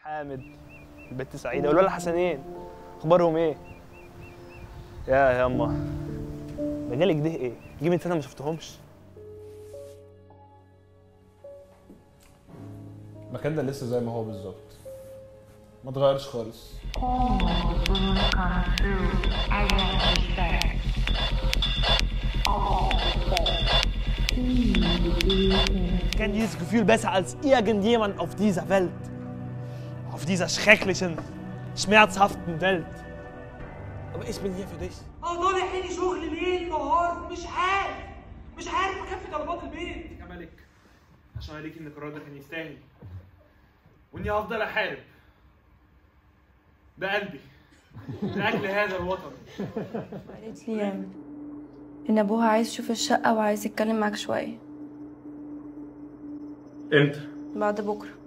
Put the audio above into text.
حامد البت سعيده والولا حسنين اخبارهم ايه يا ياما مجالك ده ايه يجي من سنه ما شفتهمش المكان ده لسه زي ما هو بالظبط ما اتغيرش خالص Ich kenne dieses Gefühl besser als irgendjemand auf dieser Welt. Auf dieser schrecklichen, schmerzhaften Welt. Aber ich bin hier für dich. اه طالع عيني شغل ليل نهار مش عارف مش عارف اكفي طلبات البيت يا ملك عشان اوريك ان القرار ده كان يستاهل واني هفضل احارب بقلبي لاجل هذا الوطن قالت لي ان ابوها عايز يشوف الشقه وعايز يتكلم معاك شويه امتى؟ بعد بكره